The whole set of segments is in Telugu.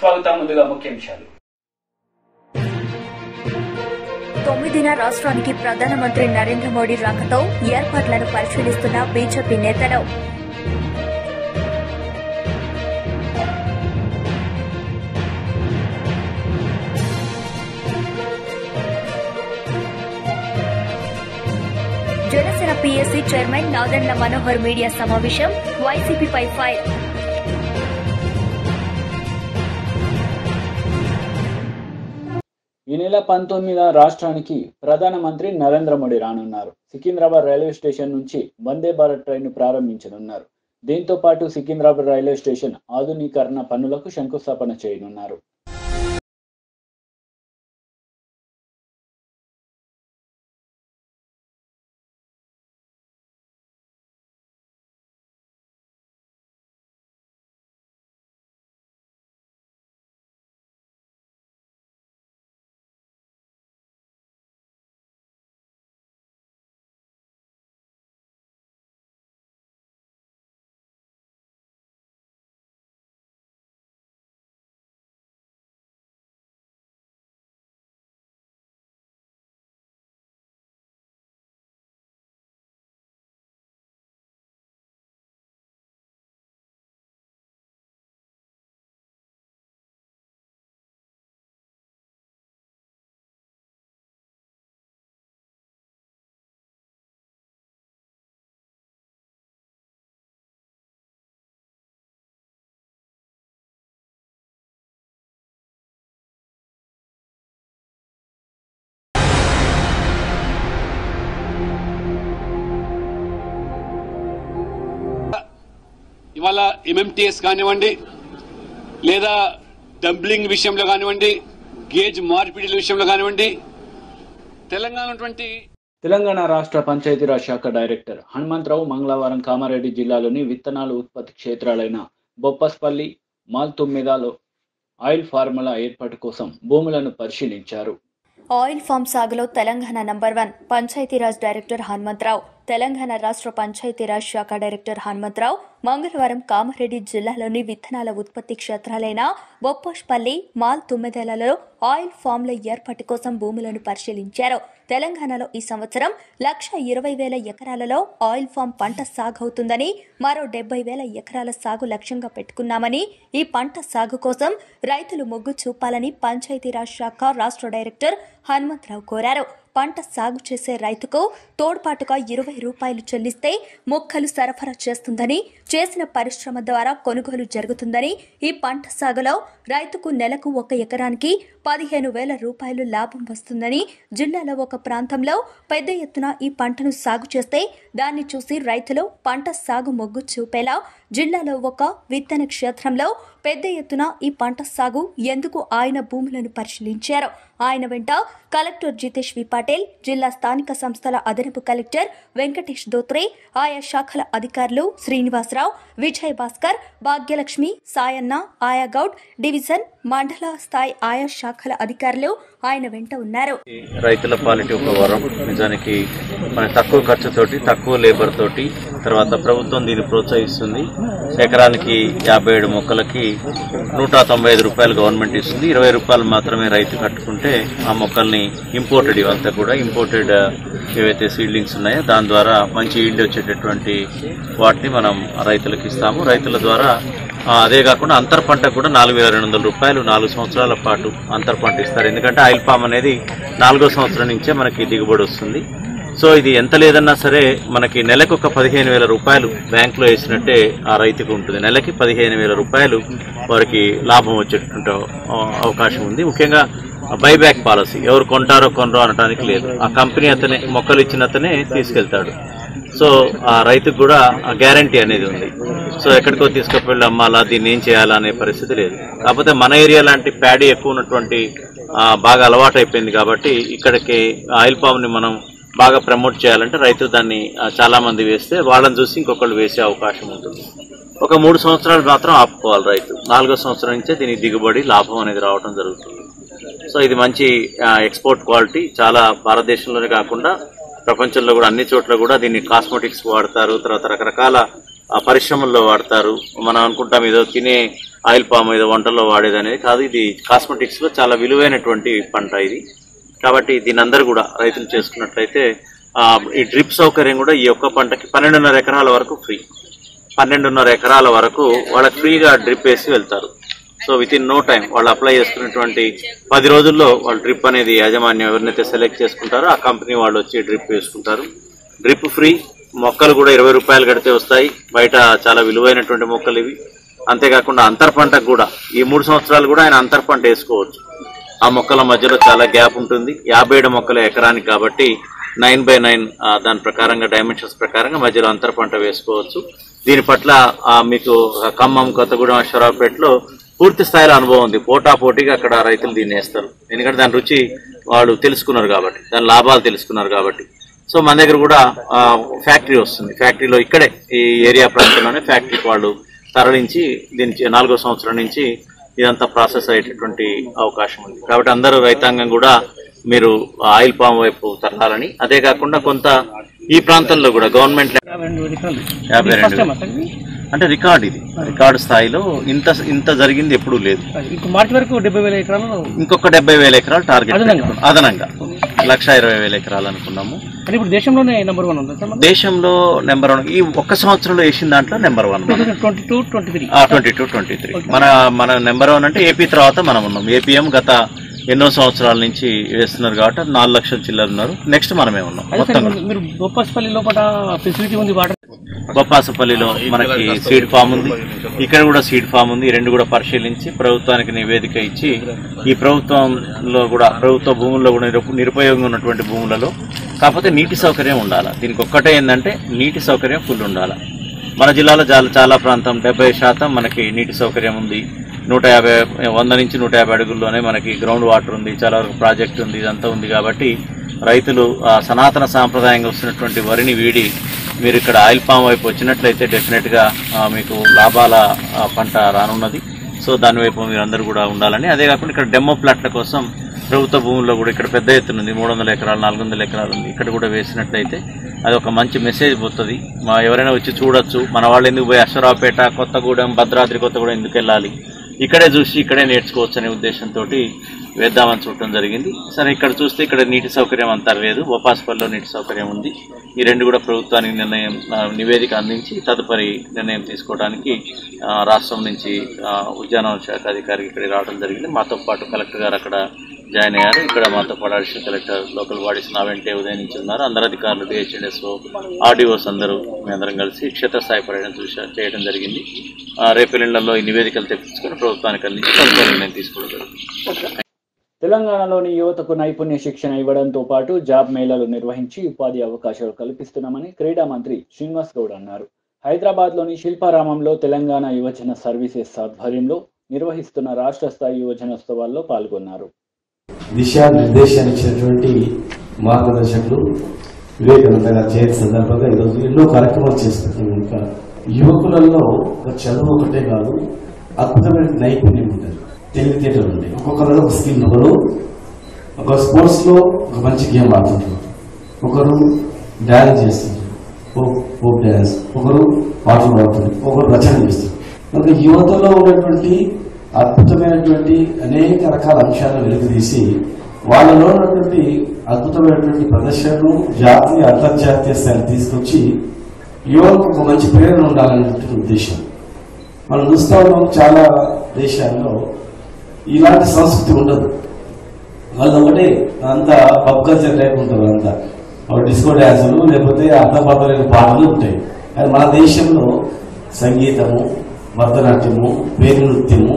స్వాగతం ముందుగా ముఖ్యాంశాలు తొమ్మిదిన రాష్ట్రానికి ప్రధానమంత్రి నరేంద్ర మోడీ రాకతో ఏర్పాట్లను పరిశీలిస్తున్న బీజేపీ నేతలు Janasena PSC chairman Nadendla Manohar media సమావేశం వైసీపీపై ఫైర్ ఈ నెల పంతొమ్మిద రాష్ట్రానికి ప్రధానమంత్రి నరేంద్ర మోడీ రానున్నారు సికింద్రాబాద్ రైల్వే స్టేషన్ నుంచి వందే భారత్ ట్రైన్ ప్రారంభించనున్నారు దీంతో పాటు సికింద్రాబాద్ రైల్వే స్టేషన్ ఆధునీకరణ పనులకు శంకుస్థాపన చేయనున్నారు ఇవాళ ఎంఎంటీఎస్ కానివ్వండి లేదా డంబ్లింగ్ విషయంలో కానివ్వండి గేజ్ మార్పిడిల విషయంలో కానివ్వండి తెలంగాణ ఉన్నటువంటి తెలంగాణ రాష్ట్ర పంచాయతీరాజ్ శాఖ డైరెక్టర్ హనుమంతరావు మంగళవారం కామారెడ్డి జిల్లాలోని విత్తనాల ఉత్పత్తి క్షేత్రాలైన బొప్పస్పల్లి మాల్తుమ్మిదాలో ఆయిల్ ఫార్ములా ఏర్పాటు కోసం భూములను పరిశీలించారు ఆయిల్ ఫామ్ సాగులో Telangana number one Panchayati Raj director Hanumantha Rao Telangana రాష్ట్ర పంచాయతీరాజ్ శాఖ డైరెక్టర్ హనుమంతరావు మంగళవారం కామారెడ్డి జిల్లాలోని విత్తనాల ఉత్పత్తి క్షేత్రాలైన బొప్పష్పల్లి మాల్ తుమ్మెదలలో ఆయిల్ ఫామ్ల ఏర్పాటు కోసం భూములను పరిశీలించారు తెలంగాణలో ఈ సంవత్సరం లక్ష ఇరవై వేల ఎకరాలలో ఆయిల్ ఫామ్ పంట సాగవుతుందని మరో డెబ్బై వేల ఎకరాల సాగు లక్ష్యంగా పెట్టుకున్నామని ఈ పంట సాగు కోసం రైతులు మొగ్గు చూపాలని పంచాయతీరాజ్ శాఖ రాష్ట్ర డైరెక్టర్ హనుమంతరావు కోరారు పంట సాగు చేసే రైతుకు తోడ్పాటుగా ఇరవై రూపాయలు చెల్లిస్తే మొక్కలు సరఫరా చేస్తుందని చేసిన పరిశ్రమ ద్వారా కొనుగోలు జరుగుతుందని ఈ పంట సాగులో రైతుకు నెలకు ఒక ఎకరానికి పదిహేను వేల రూపాయలు లాభం వస్తుందని జిల్లాలో ఒక ప్రాంతంలో పెద్ద ఎత్తున ఈ పంటను సాగు చేస్తే దాన్ని చూసి రైతులు పంట సాగు మొగ్గు చూపేలా జిల్లాలో ఒక విత్తన క్షేత్రంలో పెద్ద ఎత్తున ఈ పంట సాగు ఎందుకు ఆయన భూములను పరిశీలించారు ఆయన వెంట కలెక్టర్ జితేష్ వి పాటిల్ జిల్లా స్థానిక సంస్థల అదనపు కలెక్టర్ వెంకటేష్ దోత్రే ఆయా శాఖల అధికారులు శ్రీనివాసరావు విజయ్ భాస్కర్ భాగ్యలక్ష్మి సాయన్న ఆయా గౌడ్ డివిజన్ మండల స్థాయి ఆయా శాఖల అధికారులు ఆయన వెంట ఉన్నారు రైతుల పాలిటీ ఒక వరం నిజానికి మన తక్కువ ఖర్చుతోటి తక్కువ లేబర్ తోటి తర్వాత ప్రభుత్వం దీన్ని ప్రోత్సహిస్తుంది ఎకరానికి యాభై ఏడు మొక్కలకి నూట తొంభై ఐదు రూపాయలు గవర్నమెంట్ ఇస్తుంది ఇరవై రూపాయలు మాత్రమే రైతు కట్టుకుంటే ఆ మొక్కల్ని ఇంపోర్టెడ్ ఇవంతా కూడా ఇంపోర్టెడ్ ఏవైతే సీడ్లింగ్స్ ఉన్నాయో దాని ద్వారా మంచి ఈల్డ్ వచ్చేటటువంటి వాటిని మనం రైతులకు ఇస్తాము రైతుల ద్వారా ఆ, అదే కాకుండా అంతర్ పంట కూడా నాలుగు వేల రెండు వందల రూపాయలు నాలుగు సంవత్సరాల పాటు అంతర్ పంట ఇస్తారు ఎందుకంటే ఆయిల్ పామ్ అనేది నాలుగో సంవత్సరం నుంచే మనకి దిగుబడి వస్తుంది సో ఇది ఎంత లేదన్నా సరే మనకి నెలకు ఒక పదిహేను వేల రూపాయలు బ్యాంకులో వేసినట్టే ఆ రైతుకు ఉంటుంది నెలకి పదిహేను వేల రూపాయలు వారికి లాభం వచ్చేటువంటి ఆ, అవకాశం ఉంది ముఖ్యంగా బైబ్యాక్ పాలసీ ఎవరు కొంటారో కొనరో అనడానికి లేదు ఆ కంపెనీ అతనే మొక్కలు ఇచ్చిన అతనే తీసుకెళ్తాడు సో ఆ రైతుకు కూడా ఆ గ్యారంటీ అనేది ఉంది సో ఎక్కడికో తీసుకువెళ్ళి అమ్మాలా దీన్ని ఏం చేయాలా అనే పరిస్థితి లేదు కాకపోతే మన ఏరియా లాంటి ప్యాడీ ఎక్కువ ఉన్నటువంటి ఆ, బాగా అలవాటు అయిపోయింది కాబట్టి ఇక్కడికి ఆయిల్ పామ్ ని మనం బాగా ప్రమోట్ చేయాలంటే రైతులు దాన్ని ఆ, చాలా మంది వేస్తే వాళ్ళని చూసి ఇంకొకళ్ళు వేసే అవకాశం ఉంటుంది ఒక మూడు సంవత్సరాలు మాత్రం ఆపుకోవాలి రైతు నాలుగో సంవత్సరం నుంచే దీనికి దిగుబడి లాభం అనేది రావడం జరుగుతుంది సో ఇది మంచి ఆ, ఎక్స్పోర్ట్ క్వాలిటీ చాలా భారతదేశంలోనే కాకుండా ప్రపంచంలో కూడా అన్ని చోట్ల కూడా దీన్ని కాస్మెటిక్స్ వాడతారు తర్వాత రకరకాల ఆ, పరిశ్రమల్లో వాడతారు మనం అనుకుంటాం ఏదో తినే ఆయిల్ పామ్ మీద వంటల్లో వాడేది అనేది కాదు ఇది కాస్మెటిక్స్ లో చాలా విలువైనటువంటి పంట ఇది కాబట్టి దీని అందరూ కూడా రైతులు చేసుకున్నట్లయితే ఆ, ఈ డ్రిప్ సౌకర్యం కూడా ఈ ఒక్క పంటకి పన్నెండున్నర ఎకరాల వరకు ఫ్రీ పన్నెండున్నర ఎకరాల వరకు వాళ్ళకి ఫ్రీగా డ్రిప్ వేసి వెళ్తారు so within no time వాళ్ళు అప్లై చేసుకున్నటువంటి పది రోజుల్లో వాళ్ళు డ్రిప్ అనేది యాజమాన్యం ఎవరినైతే సెలెక్ట్ చేసుకుంటారో ఆ కంపెనీ వాళ్ళు వచ్చి డ్రిప్ వేసుకుంటారు డ్రిప్ ఫ్రీ మొక్కలు కూడా ఇరవై రూపాయలు కడితే వస్తాయి బయట చాలా విలువైనటువంటి మొక్కలు ఇవి అంతేకాకుండా అంతర్ పంటకు కూడా ఈ మూడు సంవత్సరాలు కూడా ఆయన అంతర్ పంట వేసుకోవచ్చు ఆ మొక్కల మధ్యలో చాలా గ్యాప్ ఉంటుంది యాభై ఏడు మొక్కల ఎకరానికి కాబట్టి నైన్ బై నైన్ దాని ప్రకారంగా డైమెన్షన్స్ ప్రకారంగా మధ్యలో అంతర్ పంట వేసుకోవచ్చు దీని పట్ల ఆ, మీకు ఖమ్మం కొత్తగూడెం అశ్వరావుపేటలో పూర్తి స్థాయిలో అనుభవం ఉంది పోటా పోటీగా అక్కడ రైతులు దీన్ని వేస్తారు ఎందుకంటే దాని రుచి వాళ్ళు తెలుసుకున్నారు కాబట్టి దాని లాభాలు తెలుసుకున్నారు కాబట్టి సో మన దగ్గర కూడా ఆ, ఫ్యాక్టరీ వస్తుంది ఫ్యాక్టరీలో ఇక్కడే ఈ ఏరియా ప్రాంతంలోనే ఫ్యాక్టరీకి వాళ్ళు తరలించి దీనికి నాలుగో సంవత్సరం నుంచి ఇదంతా ప్రాసెస్ అయ్యేటటువంటి అవకాశం ఉంది కాబట్టి అందరూ రైతాంగం కూడా మీరు ఆయిల్ పామ్ వైపు తరలాలని అదే కాకుండా కొంత ఈ ప్రాంతంలో కూడా గవర్నమెంట్ యాభై రెండు అంటే రికార్డ్ ఇది రికార్డు స్థాయిలో ఇంత ఇంత జరిగింది ఎప్పుడూ లేదు ఇంకో మార్చి వరకు డెబ్బై వేల ఎకరాలు ఇంకొక డెబ్బై వేల ఎకరాలు టార్గెట్ అదనంగా? పెట్టుకున్నాం. అదనంగా లక్ష ఇరవై వేల ఎకరాలు అనుకున్నాము అంటే ఇప్పుడు దేశంలోనే నెంబర్ వన్ ఉంది సార్ దేశంలో నెంబర్ వన్ ఈ ఒక్క సంవత్సరంలో వేసిన దాంట్లో number one two thousand twenty two twenty three twenty two twenty three మన మన నెంబర్ వన్ అంటే ఏపీ తర్వాత మనం ఉన్నాం ఏపీఎం గత ఎన్నో సంవత్సరాల నుంచి వేస్తున్నారు కాబట్టి నాలుగు లక్షల చిల్లర ఉన్నారు నెక్స్ట్ మనమే ఉన్నాం అదే మొత్తం సార్ మీరు బొప్పస్పల్లి లోపల ఫెసిలిటీ ఉంది వాటర్ బొప్పాసపల్లిలో మనకి సీడ్ ఫామ్ ఉంది ఇక్కడ కూడా సీడ్ ఫామ్ ఉంది ఈ రెండు కూడా పరిశీలించి ప్రభుత్వానికి నివేదిక ఇచ్చి ఈ ప్రభుత్వంలో కూడా ప్రభుత్వ భూముల్లో కూడా నిరుప- నిరుపయోగంగా ఉన్నటువంటి భూములలో కాకపోతే నీటి సౌకర్యం ఉండాలి దీనికి ఒక్కటే ఏంటంటే నీటి సౌకర్యం ఫుల్ ఉండాలి మన జిల్లాలో చాలా చాలా ప్రాంతం డెబ్బై శాతం మనకి నీటి సౌకర్యం ఉంది నూట యాభై వంద నుంచి నూట యాభై అడుగుల్లోనే మనకి గ్రౌండ్ వాటర్ ఉంది చాలా వరకు ప్రాజెక్ట్ ఉంది ఇదంతా ఉంది కాబట్టి రైతులు ఆ సనాతన సాంప్రదాయంగా వస్తున్నటువంటి వరిని వీడి మీరు ఇక్కడ ఆయిల్ పామ్ వైపు వచ్చినట్లయితే డెఫినెట్గా ఆ, మీకు లాభాల ఆ, పంట రానున్నది సో దాని వైపు మీరు అందరూ కూడా ఉండాలని అదే కాకుండా ఇక్కడ డెమో ప్లాట్ల కోసం ప్రభుత్వ భూముల్లో కూడా ఇక్కడ పెద్ద ఎత్తున ఉంది మూడు వందల ఎకరాలు నాలుగు వందల ఎకరాలు ఉంది ఇక్కడ కూడా వేసినట్లయితే అది ఒక మంచి మెసేజ్ పోతుంది మా ఎవరైనా వచ్చి చూడొచ్చు మన వాళ్ళు ఎందుకు పోయి అశ్వరావుపేట కొత్తగూడెం భద్రాద్రి కొత్తగూడెం ఎందుకు వెళ్ళాలి ఇక్కడే చూసి ఇక్కడే నేర్చుకోవచ్చు అనే ఉద్దేశంతో వేద్దామని చూడటం జరిగింది సరే ఇక్కడ చూస్తే ఇక్కడ నీటి సౌకర్యం అంతా లేదు బొపాస్పల్లిలో నీటి సౌకర్యం ఉంది ఈ రెండు కూడా ప్రభుత్వానికి నిర్ణయం ఆ, నివేదిక అందించి తదుపరి నిర్ణయం తీసుకోవడానికి ఆ, రాష్ట్రం నుంచి ఆ, ఉద్యానవన శాఖ అధికారికి ఇక్కడికి రావడం జరిగింది మాతో పాటు కలెక్టర్ గారు అక్కడ జాయిన్ అయ్యారు ఇక్కడ మాతో పాటు అడిషనల్ కలెక్టర్ లోకల్ బాడీస్ నా వెంటే ఉదయం నుంచి ఉన్నారు అందరు అధికారులు డిహెచ్ఎన్ఎస్ఓ ఆర్డీఓస్ అందరూ మేమందరం కలిసి క్షేత్రస్థాయి పర్యటన చూసా చేయడం జరిగింది ఆ, రేపు ఎల్లుండలో ఈ నివేదికలు తెప్పించుకొని ప్రభుత్వానికి అందించి తదుపరి నిర్ణయం తీసుకోవడం జరుగుతుంది తెలంగాణలోని యువతకు నైపుణ్య శిక్షణ ఇవ్వడంతో పాటు జాబ్ మేళాలు నిర్వహించి ఉపాధి అవకాశాలు కల్పిస్తున్నామని క్రీడా మంత్రి శ్రీనివాస్ గౌడ్ అన్నారు హైదరాబాద్ లోని శిల్పారామంలో తెలంగాణ యువజన సర్వీసెస్ ఆధ్వర్యంలో నిర్వహిస్తున్న రాష్ట్ర స్థాయి యువజనోత్సవాల్లో పాల్గొన్నారు దిశానిర్దేశాన్ని ఇచ్చినటువంటి మార్గదర్శకులు వివేకానంద గారి జయంతి సందర్భంగా ఈరోజు ఎన్నో కార్యక్రమాలు చేస్తున్నారు కనుక యువకులలో ఒక చదువు ఒకటే కాదు అద్భుతమైన నైపుణ్యం ఉంటుంది తెలివితేటలు ఉంటాయి ఒక్కొక్కరు ఒక స్కిల్ ఒకరు ఒక స్పోర్ట్స్ లో ఒక మంచి గేమ్ ఆడుతుంటారు ఒకరు డాన్స్ చేస్తుంటారు ఫోక్ ఫోక్ డాన్స్ ఒకరు పాటలు పాడుతుంటారు ఒకరు రచన చేస్తారు కనుక యువతలో ఉన్నటువంటి అద్భుతమైనటువంటి అనేక రకాల అంశాలను వెలుగుతీసి వాళ్ళలో ఉన్నటువంటి అద్భుతమైనటువంటి ప్రదర్శనను జాతీయ అంతర్జాతీయ స్థాయికి తీసుకొచ్చి యువతకు ఒక మంచి ప్రేరణ ఉండాలనేటువంటి ఉద్దేశం మనం చూస్తా ఉన్నాం చాలా దేశాల్లో ఇలాంటి సంస్కృతి ఉండదు వాళ్ళు ఒకటే అంతా పబ్ కల్చర్ టైప్ ఉంటారు అంతా ఒక డిస్కో డ్యాన్సులు లేకపోతే అర్థపడలేని పాటలు ఉంటాయి కానీ మన దేశంలో సంగీతము భరతనాట్యము పేరు నృత్యము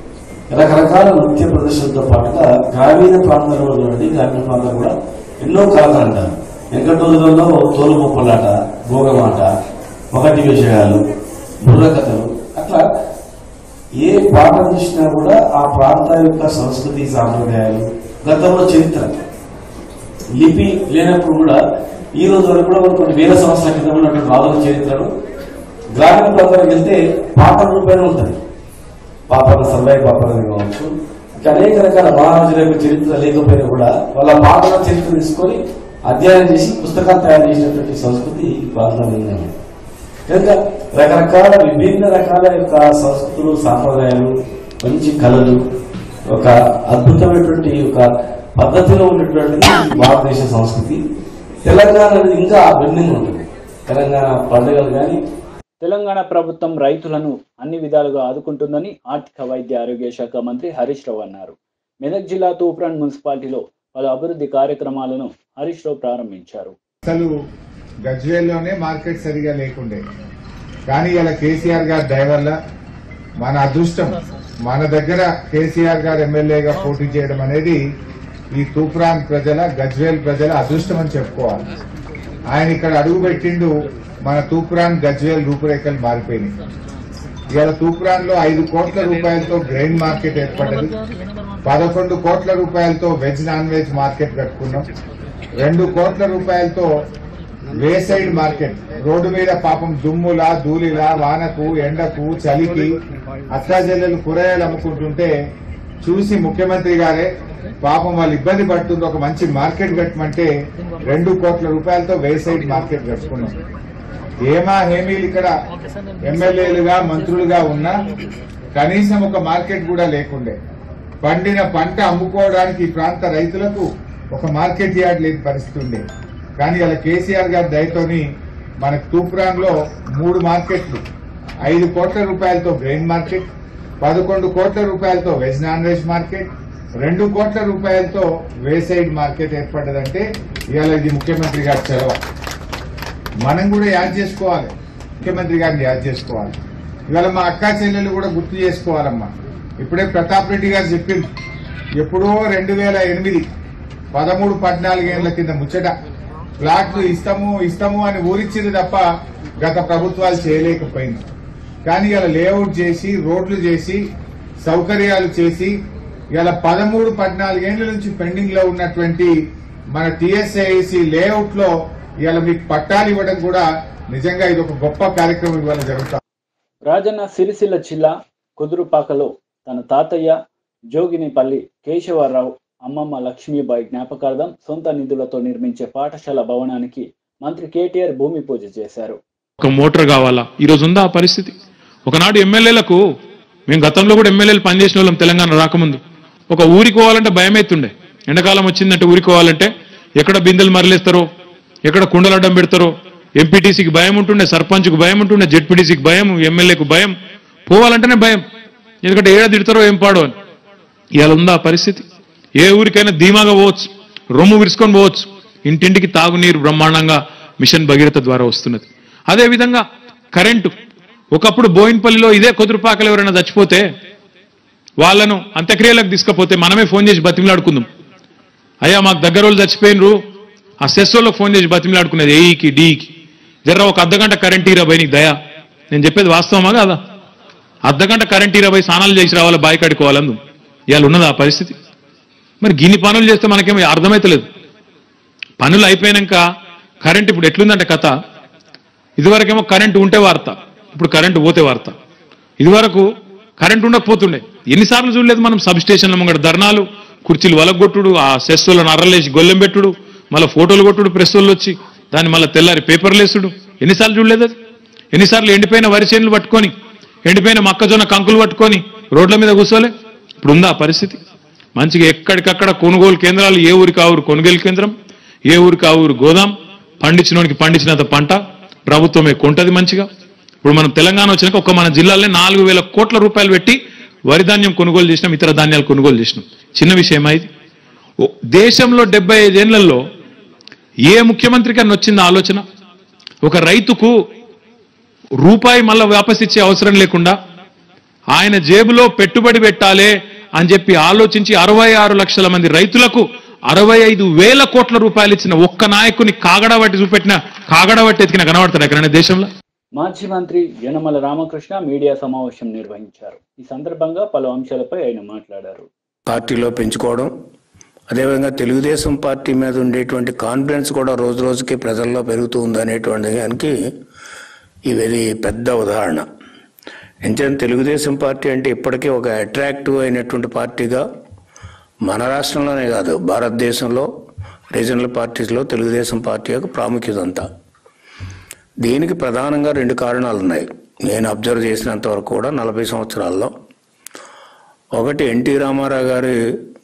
రకరకాల నృత్య ప్రదర్శనలతో పాటుగా గ్రామీణ ప్రాంతాల్లో ఉన్నటువంటి గ్రామీణ ప్రాంతాలు కూడా ఎన్నో కళలు అంటారు వెంకట రోజులలో తోలుబొప్పలాట భోగమాట ఒకటి విషయాలు బుర్రకథలు అట్లా ఏ పాట చూసినా కూడా ఆ ప్రాంత యొక్క సంస్కృతి సాంప్రదాయాలు గతంలో చరిత్ర లిపి లేనప్పుడు కూడా ఈ రోజు వరకు కూడా కొన్ని వేల సంవత్సరాల క్రితం ఉన్నటువంటి రాజుల చరిత్రను గ్రామీణ ప్రాంతానికి వెళ్తే పాట రూపేణ ఉంటుంది పాపన సర్వై పాపన కావచ్చు ఇంకా అనేక రకాల మహారాజుల యొక్క చరిత్ర లేకపోయినా కూడా వాళ్ళ పాటల చరిత్ర తీసుకొని అధ్యయనం చేసి పుస్తకాలు తయారు చేసినటువంటి సంస్కృతి ఈ ప్రాంతంలో ఉంది కనుక రకరకాల విభిన్న రకాల యొక్క సంస్కృతులు సాంప్రదాయాలు మంచి కళలు ఒక అద్భుతమైనటువంటి ఒక పద్ధతిలో ఉన్నటువంటి భారతదేశ సంస్కృతి తెలంగాణ అనేది ఇంకా భిన్నంగా ఉంటుంది తెలంగాణ పండుగలు కానీ తెలంగాణ ప్రభుత్వం రైతులను అన్ని విధాలుగా ఆదుకుంటుందని ఆర్థిక వైద్య ఆరోగ్య శాఖ మంత్రి హరీష్ రావు అన్నారు మెదక్ జిల్లా తూప్రాన్ మున్సిపాలిటీలో పలు అభివృద్ధి కార్యక్రమాలను హరీష్ రావు ప్రారంభించారు అసలు గజ్వేల్లోనే మార్కెట్ సరిగా లేకుండే కానీ ఇలా కేసీఆర్ గారి దయ వల్ల మన అదృష్టం మన దగ్గర కేసీఆర్ గారు ఎమ్మెల్యేగా పోటీ చేయడం అనేది ఈ తూప్రాన్ ప్రజల గజ్వేల్ ప్రజల అదృష్టం అని చెప్పుకోవాలి ఆయన ఇక్కడ అడుగు పెట్టిండు మన తూప్రాన్ గజ్వేల్ రూపురేఖలు మారిపోయినాయి ఇవాళ తూప్రాన్ లో ఐదు కోట్ల రూపాయలతో గ్రెయిన్ మార్కెట్ ఏర్పడ్డది పదకొండు కోట్ల రూపాయలతో వెజ్ నాన్ వెజ్ మార్కెట్ కట్టుకున్నాం రెండు కోట్ల రూపాయలతో వేసైడ్ మార్కెట్ రోడ్డు మీద పాపం దుమ్ములా ధూళిలా వానకు ఎండకు చలికి అత్తాజల్లెలు కూరగాయలు అమ్ముకుంటుంటే చూసి ముఖ్యమంత్రి గారే పాపం వాళ్ళు ఇబ్బంది పడుతుంది ఒక మంచి మార్కెట్ కట్టమంటే రెండు కోట్ల రూపాయలతో వేసైడ్ మార్కెట్ కట్టుకున్నాం ఏమా హేమీలు ఇక్కడ ఎమ్మెల్యేలుగా మంత్రులుగా ఉన్నా కనీసం ఒక మార్కెట్ కూడా లేకుండే పండిన పంట అమ్ముకోవడానికి ఈ ప్రాంత రైతులకు ఒక మార్కెట్ యార్డ్ లేని పరిస్థితి ఉండే కానీ ఇలా కేసీఆర్ గారి దయతోని మనకు తూప్రాన్ లో మూడు మార్కెట్లు ఐదు కోట్ల రూపాయలతో గ్రెయిన్ మార్కెట్ పదకొండు కోట్ల రూపాయలతో వెజ్ నాన్ వెజ్ మార్కెట్ రెండు కోట్ల రూపాయలతో వేసైడ్ మార్కెట్ ఏర్పడ్డదంటే ఇవాళ ఇది ముఖ్యమంత్రి గారి చొరవ మనం కూడా యాడ్ చేసుకోవాలి ముఖ్యమంత్రి గారిని యాడ్ చేసుకోవాలి ఇవాళ మా అక్కా చెల్లెలు కూడా గుర్తు చేసుకోవాలమ్మా ఇప్పుడే ప్రతాప్ రెడ్డి గారు చెప్పింది ఎప్పుడో రెండు వేల ఎనిమిది పదమూడు పద్నాలుగేళ్ల కింద ముచ్చట ప్లాట్లు ఇస్తాము ఇస్తాము అని ఊరిచ్చింది తప్ప గత ప్రభుత్వాలు చేయలేకపోయింది కానీ ఇలా లేఅవుట్ చేసి రోడ్లు చేసి సౌకర్యాలు చేసి ఇలా పదమూడు పద్నాలుగేళ్ల నుంచి పెండింగ్ లో ఉన్నటువంటి మన టీఎస్ఐసి లేఅవుట్ లో ఇవాళ మీకు పట్టాలు ఇవ్వడం కూడా నిజంగా ఇది ఒక గొప్ప కార్యక్రమం ఇవాళ జరుగుతా రాజన్న సిరిసిల్ల జిల్లా కుదురుపాకలో తన తాతయ్య జోగినిపల్లి కేశవరావు అమ్మమ్మ లక్ష్మీబాయి జ్ఞాపకార్థం సొంత నిధులతో నిర్మించే పాఠశాల భవనానికి మంత్రి కేటీఆర్ భూమి పూజ చేశారు ఒక మోటార్ కావాలా ఈ రోజు ఉందా ఆ పరిస్థితి ఒకనాడు ఎమ్మెల్యేలకు మేము గతంలో కూడా ఎమ్మెల్యేలు పనిచేసిన వాళ్ళం తెలంగాణ రాకముందు ఒక ఊరికి పోవాలంటే భయం అవుతుండే ఎండాకాలం వచ్చిందంటే ఊరికి పోవాలంటే ఎక్కడ బిందెలు మరలేస్తారో ఎక్కడ కుండలు అడ్డం పెడతారో ఎంపీటీసీకి భయం ఉంటుండే సర్పంచ్కి భయం ఉంటుండే జెడ్పీటీసీకి భయం ఎమ్మెల్యేకు భయం పోవాలంటేనే భయం ఎందుకంటే ఏడ తిడతారో ఏం పాడో అని ఇవాళ ఉందా ఆ పరిస్థితి ఏ ఊరికైనా ధీమాగా పోవచ్చు రొమ్ము విరుచుకొని పోవచ్చు ఇంటింటికి తాగునీరు బ్రహ్మాండంగా మిషన్ భగీరథ ద్వారా వస్తున్నది అదేవిధంగా కరెంటు ఒకప్పుడు బోయిన్పల్లిలో ఇదే కుదురుపాకలు ఎవరైనా చచ్చిపోతే వాళ్ళను అంత్యక్రియలకు తీసుకపోతే మనమే ఫోన్ చేసి బతిమలాడుకుందాం అయ్యా మాకు దగ్గర వాళ్ళు చచ్చిపోయినరు ఆ సెస్ వాళ్ళకి ఫోన్ చేసి బతిమలాడుకునేది ఏఈకి డీకి జర్ర ఒక అర్ధగంట కరెంట్ ఇరవై నీకు దయా నేను చెప్పేది వాస్తవమా కాదా అర్ధగంట కరెంట్ ఇరవై స్నానాలు చేసి రావాలి బాయి కడుకోవాలందు ఇవాళ ఉన్నది ఆ పరిస్థితి మరి గిన్ని పనులు చేస్తే మనకేమో అర్థమైతలేదు పనులు అయిపోయినాక కరెంట్ ఇప్పుడు ఎట్లుందంటే కథ ఇదివరకేమో కరెంటు ఉంటే వార్త ఇప్పుడు కరెంటు పోతే వార్త ఇదివరకు కరెంటు ఉండకపోతుండే ఎన్నిసార్లు చూడలేదు మనం సబ్ స్టేషన్ల ముంగడ ధర్నాలు కుర్చీలు వలగొట్టుడు ఆ సెస్సులను అర్రలేసి గొల్లెం పెట్టుడు మళ్ళీ ఫోటోలు కొట్టుడు ప్రెస్ వాళ్ళు వచ్చి దాన్ని మళ్ళీ తెల్లారి పేపర్లు వేసుడు ఎన్నిసార్లు చూడలేదు అది ఎన్నిసార్లు ఎండిపోయిన వరి చేనులు పట్టుకొని ఎండిపోయిన మొక్కజొన్న కంకులు పట్టుకొని రోడ్ల మీద కూర్చోలే ఇప్పుడు ఉందా ఆ పరిస్థితి మంచిగా ఎక్కడికక్కడ కొనుగోలు కేంద్రాలు ఏ ఊరికి ఆ ఊరు కొనుగోలు కేంద్రం ఏ ఊరికి ఆ ఊరు గోదాం పండించినోనికి పండించినంత పంట ప్రభుత్వమే కొంటది మంచిగా ఇప్పుడు మనం తెలంగాణ వచ్చినాక ఒక మన జిల్లాలోనే నాలుగు వేల కోట్ల రూపాయలు పెట్టి వరి ధాన్యం కొనుగోలు చేసినాం ఇతర ధాన్యాలు కొనుగోలు చేసినాం చిన్న విషయమా ఇది ఓ, దేశంలో డెబ్బై ఐదేళ్లలో ఏ ముఖ్యమంత్రికి అన్న వచ్చింది ఆలోచన ఒక రైతుకు రూపాయి మళ్ళా వాపస్ ఇచ్చే అవసరం లేకుండా ఆయన జేబులో పెట్టుబడి పెట్టాలి అని చెప్పి ఆలోచించి అరవై ఆరు లక్షల మంది రైతులకు అరవై ఐదు వేల కోట్ల రూపాయలు ఇచ్చిన ఒక్క నాయకుని కాగడబట్టి చూపెట్టిన కాగడబట్టి ఎతికిన కనబడతాడు ఎక్కడైనా దేశంలో మాజీ మంత్రి యనమల రామకృష్ణ మీడియా సమావేశం నిర్వహించారు ఈ సందర్భంగా పలు అంశాలపై ఆయన మాట్లాడారు పార్టీలో పెంచుకోవడం అదేవిధంగా తెలుగుదేశం పార్టీ మీద ఉండేటువంటి కాన్ఫిడెన్స్ కూడా రోజు రోజుకి ప్రజల్లో పెరుగుతూ ఉందనేటువంటి దానికి ఇది పెద్ద ఉదాహరణ ఎందుకంటే తెలుగుదేశం పార్టీ అంటే ఇప్పటికీ ఒక అట్రాక్టివ్ అయినటువంటి పార్టీగా మన రాష్ట్రంలోనే కాదు భారతదేశంలో రీజనల్ పార్టీస్లో తెలుగుదేశం పార్టీ యొక్క ప్రాముఖ్యత అంతా దీనికి ప్రధానంగా రెండు కారణాలు ఉన్నాయి నేను అబ్జర్వ్ చేసినంత వరకు కూడా నలభై సంవత్సరాల్లో ఒకటి ఎన్టీ రామారావు గారి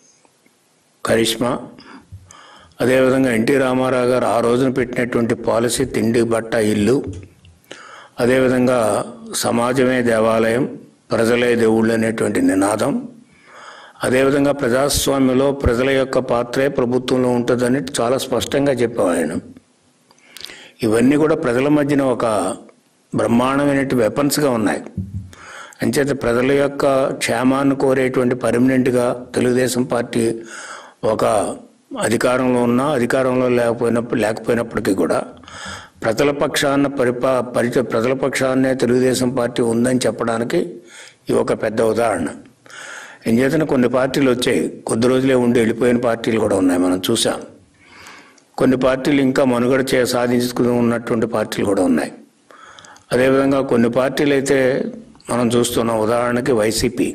కరిష్మా అదేవిధంగా ఎన్టీ రామారావు గారు ఆ రోజున పెట్టినటువంటి పాలసీ తిండి బట్ట ఇల్లు అదేవిధంగా సమాజమే దేవాలయం ప్రజలే దేవుళ్ళు అనేటువంటి నినాదం అదేవిధంగా ప్రజాస్వామ్యంలో ప్రజల యొక్క పాత్రే ప్రభుత్వంలో ఉంటుందని చాలా స్పష్టంగా చెప్పావు ఆయన ఇవన్నీ కూడా ప్రజల మధ్యన ఒక బ్రహ్మాండమైనటువంటి వెపన్స్గా ఉన్నాయి అంచేత ప్రజల యొక్క క్షేమాన్ని కోరేటువంటి పర్మనెంట్గా తెలుగుదేశం పార్టీ ఒక అధికారంలో ఉన్నా అధికారంలో లేకపోయినప్పుడు లేకపోయినప్పటికీ కూడా ప్రజల పక్షాన పరిపా పరిచ ప్రజల పక్షాన్నే తెలుగుదేశం పార్టీ ఉందని చెప్పడానికి ఇది ఒక పెద్ద ఉదాహరణ ఎంచేతన కొన్ని పార్టీలు వచ్చాయి కొద్ది రోజులే ఉండి వెళ్ళిపోయిన పార్టీలు కూడా ఉన్నాయి మనం చూసాం కొన్ని పార్టీలు ఇంకా మనుగడ చే సాధించుకుని ఉన్నటువంటి పార్టీలు కూడా ఉన్నాయి అదేవిధంగా కొన్ని పార్టీలు అయితే మనం చూస్తున్నాం ఉదాహరణకి వైసీపీ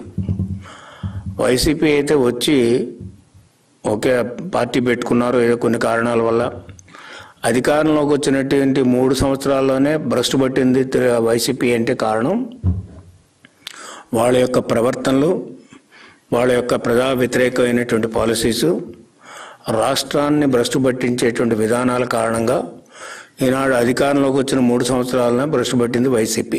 వైసీపీ అయితే వచ్చి ఒకే పార్టీ పెట్టుకున్నారు ఏదో కొన్ని కారణాల వల్ల అధికారంలోకి వచ్చినటువంటి మూడు సంవత్సరాల్లోనే భ్రష్టు పట్టింది తె- వైసీపీ అంటే కారణం వాళ్ళ యొక్క ప్రవర్తనలు వాళ్ళ యొక్క ప్రజా వ్యతిరేకమైనటువంటి పాలసీసు రాష్ట్రాన్ని భ్రష్టు పట్టించేటువంటి విధానాల కారణంగా ఈనాడు అధికారంలోకి వచ్చిన మూడు సంవత్సరాలనే భ్రష్టు పట్టింది వైసీపీ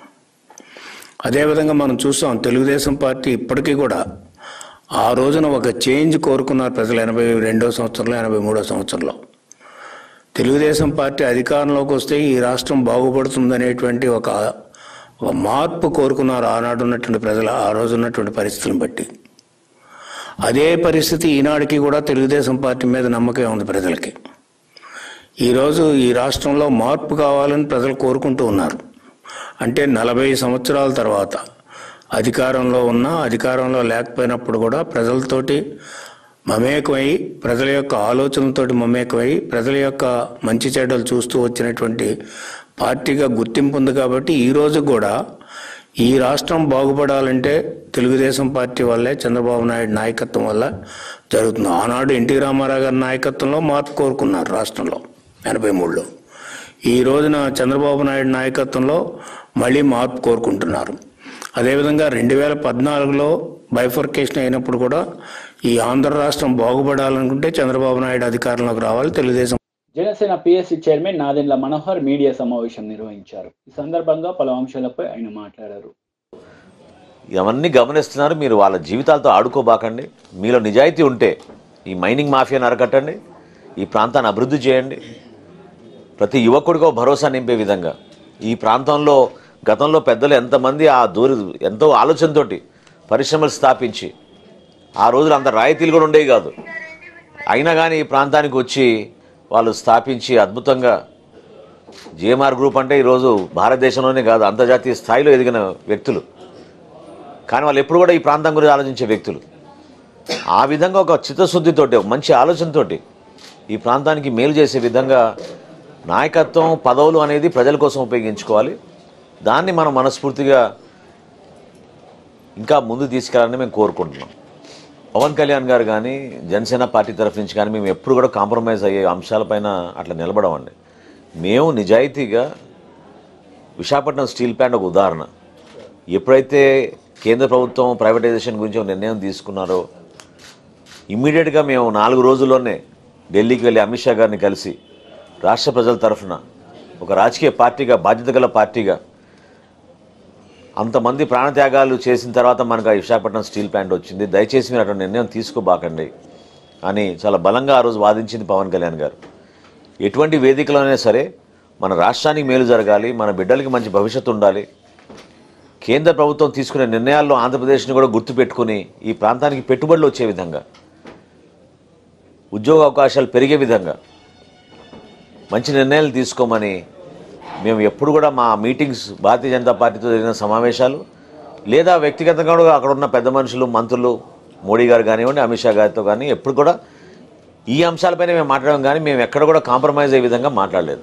అదేవిధంగా మనం చూస్తాం తెలుగుదేశం పార్టీ ఇప్పటికీ కూడా ఆ రోజున ఒక చేంజ్ కోరుకున్నారు ప్రజలు ఎనభై రెండో సంవత్సరంలో ఎనభై మూడో సంవత్సరంలో తెలుగుదేశం పార్టీ అధికారంలోకి వస్తే ఈ రాష్ట్రం బాగుపడుతుందనేటువంటి ఒక ఒక మార్పు కోరుకున్నారు ఆనాడు ఉన్నటువంటి ప్రజలు ఆ రోజు ఉన్నటువంటి పరిస్థితులను బట్టి అదే పరిస్థితి ఈనాటికి కూడా తెలుగుదేశం పార్టీ మీద నమ్మకం ఉంది ప్రజలకి ఈరోజు ఈ రాష్ట్రంలో మార్పు కావాలని ప్రజలు కోరుకుంటూ ఉన్నారు అంటే నలభై సంవత్సరాల తర్వాత అధికారంలో ఉన్నా అధికారంలో లేకపోయినప్పుడు కూడా ప్రజలతోటి మమేకమై ప్రజల యొక్క ఆలోచనలతోటి మమేకమై ప్రజల యొక్క మంచి చెడ్డలు చూస్తూ వచ్చినటువంటి పార్టీగా గుర్తింపు ఉంది కాబట్టి ఈ రోజు కూడా ఈ రాష్ట్రం బాగుపడాలంటే తెలుగుదేశం పార్టీ వల్లే చంద్రబాబు నాయుడు నాయకత్వం వల్ల జరుగుతుంది ఆనాడు ఎన్టీ రామారావు గారి నాయకత్వంలో మార్పు కోరుకున్నారు రాష్ట్రంలో ఎనభై మూడులో ఈ రోజున చంద్రబాబు నాయుడు నాయకత్వంలో మళ్ళీ మార్పు కోరుకుంటున్నారు అదేవిధంగా రెండు వేల పద్నాలుగులో బైఫర్కేషన్ అయినప్పుడు కూడా ఈ ఆంధ్ర రాష్ట్రం బాగుపడాలనుకుంటే చంద్రబాబు నాయుడు అధికారంలోకి రావాలి Telugu Desam Janasena PSC chairman Nadendla Manohar media సమావేశం నిర్వహించారు ఈ సందర్భంగా పలు అంశాలపై ఆయన మాట్లాడారు ఇవన్నీ గమనిస్తున్నారు మీరు వాళ్ళ జీవితాలతో ఆడుకోబాకండి మీలో నిజాయితీ ఉంటే ఈ మైనింగ్ మాఫియాను అరకట్టండి ఈ ప్రాంతాన్ని అభివృద్ధి చేయండి ప్రతి యువకుడికో భరోసా నింపే విధంగా ఈ ప్రాంతంలో గతంలో పెద్దలు ఎంతమంది ఆ దూరి ఎంతో ఆలోచనతోటి పరిశ్రమలు స్థాపించి ఆ రోజులు అంత రాయితీలు కూడా ఉండేవి కాదు అయినా కానీ ఈ ప్రాంతానికి వచ్చి వాళ్ళు స్థాపించి అద్భుతంగా జేఎంఆర్ గ్రూప్ అంటే ఈరోజు భారతదేశంలోనే కాదు అంతర్జాతీయ స్థాయిలో ఎదిగిన వ్యక్తులు కానీ వాళ్ళు ఎప్పుడు కూడా ఈ ప్రాంతం గురించి ఆలోచించే వ్యక్తులు ఆ విధంగా ఒక చిత్తశుద్ధితోటి ఒక మంచి ఆలోచనతోటి ఈ ప్రాంతానికి మేలు చేసే విధంగా నాయకత్వం పదవులు అనేది ప్రజల కోసం ఉపయోగించుకోవాలి దాన్ని మనం మనస్ఫూర్తిగా ఇంకా ముందు తీసుకెళ్ళాలని మేము కోరుకుంటున్నాం పవన్ కళ్యాణ్ గారు కానీ జనసేన పార్టీ తరఫు నుంచి కానీ మేము ఎప్పుడు కూడా కాంప్రమైజ్ అయ్యే అంశాలపైన అట్లా నిలబడమండి మేము నిజాయితీగా విశాఖపట్నం స్టీల్ ప్లాంట్ ఒక ఉదాహరణ ఎప్పుడైతే కేంద్ర ప్రభుత్వం ప్రైవేటైజేషన్ గురించి ఒక నిర్ణయం తీసుకున్నారో ఇమ్మీడియట్గా మేము నాలుగు రోజుల్లోనే ఢిల్లీకి వెళ్ళి అమిత్ షా గారిని కలిసి రాష్ట్ర ప్రజల తరఫున ఒక రాజకీయ పార్టీగా బాధ్యత గల పార్టీగా అంతమంది ప్రాణత్యాగాలు చేసిన తర్వాత మనకు ఆ విశాఖపట్నం స్టీల్ ప్లాంట్ వచ్చింది దయచేసి మీరు అటువంటి నిర్ణయం తీసుకోబాకండి అని చాలా బలంగా ఆ రోజు వాదించింది పవన్ కళ్యాణ్ గారు ఎటువంటి వేదికలోనైనా సరే మన రాష్ట్రానికి మేలు జరగాలి మన బిడ్డలకి మంచి భవిష్యత్తు ఉండాలి కేంద్ర ప్రభుత్వం తీసుకునే నిర్ణయాల్లో ఆంధ్రప్రదేశ్ని కూడా గుర్తుపెట్టుకుని ఈ ప్రాంతానికి పెట్టుబడులు వచ్చే విధంగా ఉద్యోగ అవకాశాలు పెరిగే విధంగా మంచి నిర్ణయాలు తీసుకోమని మేము ఎప్పుడు కూడా మా మీటింగ్స్ భారతీయ జనతా పార్టీతో జరిగిన సమావేశాలు లేదా వ్యక్తిగతంగా కూడా అక్కడ ఉన్న పెద్ద మనుషులు మంత్రులు మోడీ గారు కానివ్వండి అమిత్ షా గారితో కానీ ఎప్పుడు కూడా ఈ అంశాలపైన మేము మాట్లాడడం కానీ మేము ఎక్కడ కూడా కాంప్రమైజ్ అయ్యే విధంగా మాట్లాడలేదు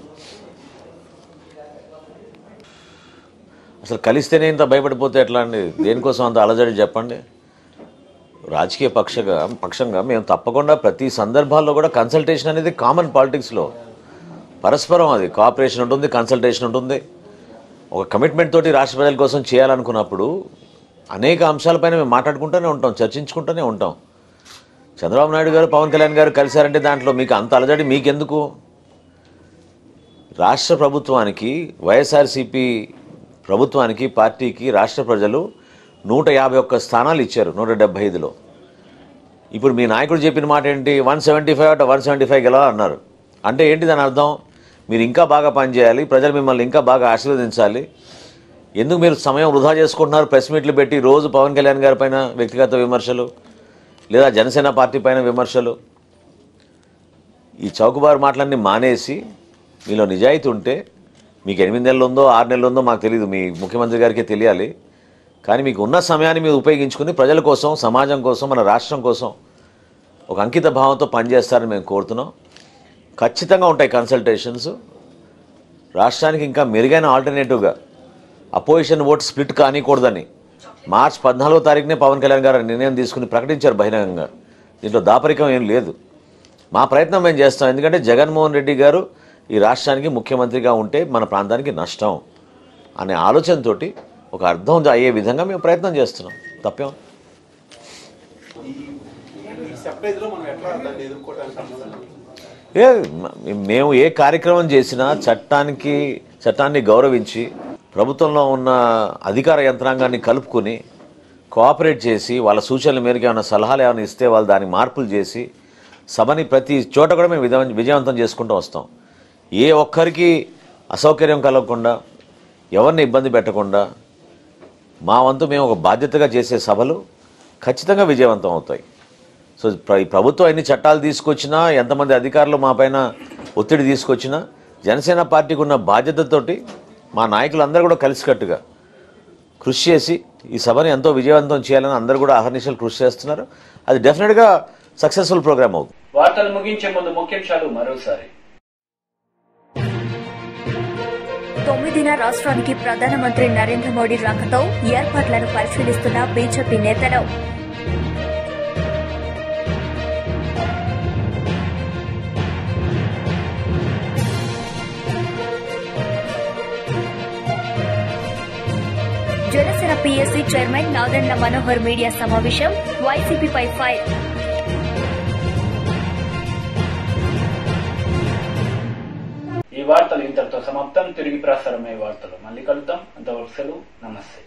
అసలు కలిస్తేనే ఇంత భయపడిపోతే ఎట్లా అండి దేనికోసం అంత అలజడి చెప్పండి రాజకీయ పక్షగా పక్షంగా మేము తప్పకుండా ప్రతి సందర్భాల్లో కూడా కన్సల్టేషన్ అనేది కామన్ పాలిటిక్స్లో పరస్పరం అది కోఆపరేషన్ ఉంటుంది కన్సల్టేషన్ ఉంటుంది ఒక కమిట్మెంట్ తోటి రాష్ట్ర ప్రజల కోసం చేయాలనుకున్నప్పుడు అనేక అంశాలపైన మేము మాట్లాడుకుంటూనే ఉంటాం చర్చించుకుంటూనే ఉంటాం చంద్రబాబు నాయుడు గారు పవన్ కళ్యాణ్ గారు కలిశారంటే దాంట్లో మీకు అంత అలజడి మీకెందుకు రాష్ట్ర ప్రభుత్వానికి వైఎస్ఆర్సీపీ ప్రభుత్వానికి పార్టీకి రాష్ట్ర ప్రజలు నూట యాభై ఒక్క స్థానాలు ఇచ్చారు నూట డెబ్బై ఐదులో ఇప్పుడు మీ నాయకుడు చెప్పిన మాట ఏంటి వన్ సెవెంటీ ఫైవ్ అట వన్ సెవెంటీ ఫైవ్ గెలవాలన్నారు అంటే ఏంటి దాని అర్థం మీరు ఇంకా బాగా పనిచేయాలి ప్రజలు మిమ్మల్ని ఇంకా బాగా ఆశీర్వదించాలి ఎందుకు మీరు సమయం వృధా చేసుకుంటున్నారు ప్రెస్ మీట్లు పెట్టి రోజు పవన్ కళ్యాణ్ గారి పైన వ్యక్తిగత విమర్శలు లేదా జనసేన పార్టీ పైన విమర్శలు ఈ చౌకబారు మాటలన్నీ మానేసి మీలో నిజాయితీ ఉంటే మీకు ఎనిమిది నెలలు ఉందో ఆరు నెలలు ఉందో మాకు తెలియదు మీ ముఖ్యమంత్రి గారికే తెలియాలి కానీ మీకు ఉన్న సమయాన్ని మీరు ఉపయోగించుకుని ప్రజల కోసం సమాజం కోసం మన రాష్ట్రం కోసం ఒక అంకిత భావంతో పనిచేస్తారని మేము కోరుతున్నాం ఖచ్చితంగా ఉంటాయి కన్సల్టేషన్స్ రాష్ట్రానికి ఇంకా మెరుగైన ఆల్టర్నేటివ్గా అపోజిషన్ ఓట్ స్ప్లిట్ కానికూడదని మార్చ్ పద్నాలుగో తారీఖునే పవన్ కళ్యాణ్ గారు నిర్ణయం తీసుకుని ప్రకటించారు బహిరంగంగా దీంట్లో దాపరికం ఏం లేదు మా ప్రయత్నం మేము చేస్తాం ఎందుకంటే జగన్మోహన్ రెడ్డి గారు ఈ రాష్ట్రానికి ముఖ్యమంత్రిగా ఉంటే మన ప్రాంతానికి నష్టం అనే ఆలోచనతోటి ఒక అర్థం అయ్యే విధంగా మేము ప్రయత్నం చేస్తున్నాం తప్పేం ఏ మ- మేము ఏ కార్యక్రమం చేసినా చట్టానికి చట్టాన్ని గౌరవించి ప్రభుత్వంలో ఉన్న అధికార యంత్రాంగాన్ని కలుపుకొని కోఆపరేట్ చేసి వాళ్ళ సూచనల మేరకు ఏమైనా సలహాలు ఏమైనా ఇస్తే వాళ్ళు దానికి మార్పులు చేసి సభని ప్రతి చోట కూడా మేము విధ విజయవంతం చేసుకుంటూ వస్తాం ఏ ఒక్కరికి అసౌకర్యం కలగకుండా ఎవరిని ఇబ్బంది పెట్టకుండా మా వంతు మేము ఒక బాధ్యతగా చేసే సభలు ఖచ్చితంగా విజయవంతం అవుతాయి సో ప్ర- ఈ ప్రభుత్వం ఎన్ని చట్టాలు తీసుకొచ్చినా ఎంతమంది అధికారులు మా పైన ఒత్తిడి తీసుకొచ్చినా జనసేన పార్టీకి ఉన్న బాధ్యతతోటి మా నాయకులందరూ కూడా కలిసికట్టుగా కృషి చేసి ఈ సభని ఎంతో విజయవంతం చేయాలని అందరూ కూడా అహర్నిశలు కృషి చేస్తున్నారు అది డెఫినెట్గా సక్సెస్ఫుల్ ప్రోగ్రామ్ అవుతుంది వార్తలు ముగించే ముందు ముఖ్యాంశాలు మరోసారి తొమ్మిదిన రాష్ట్రానికి ప్రధానమంత్రి నరేంద్ర మోడీ రాకతో ఏర్పాట్లను పరిశీలిస్తున్న బీజేపీ నేతలు Janasena PSC chairman Nadendla Manohar media సమావేశం వైసీపీపై ఫైర్ ఈ వార్తలు ఇంతటితో సమాప్తం తిరిగి ప్రసారమయ్యే వార్తలు మళ్ళీ కలుద్దాం అంతవరకు సెలవు నమస్తే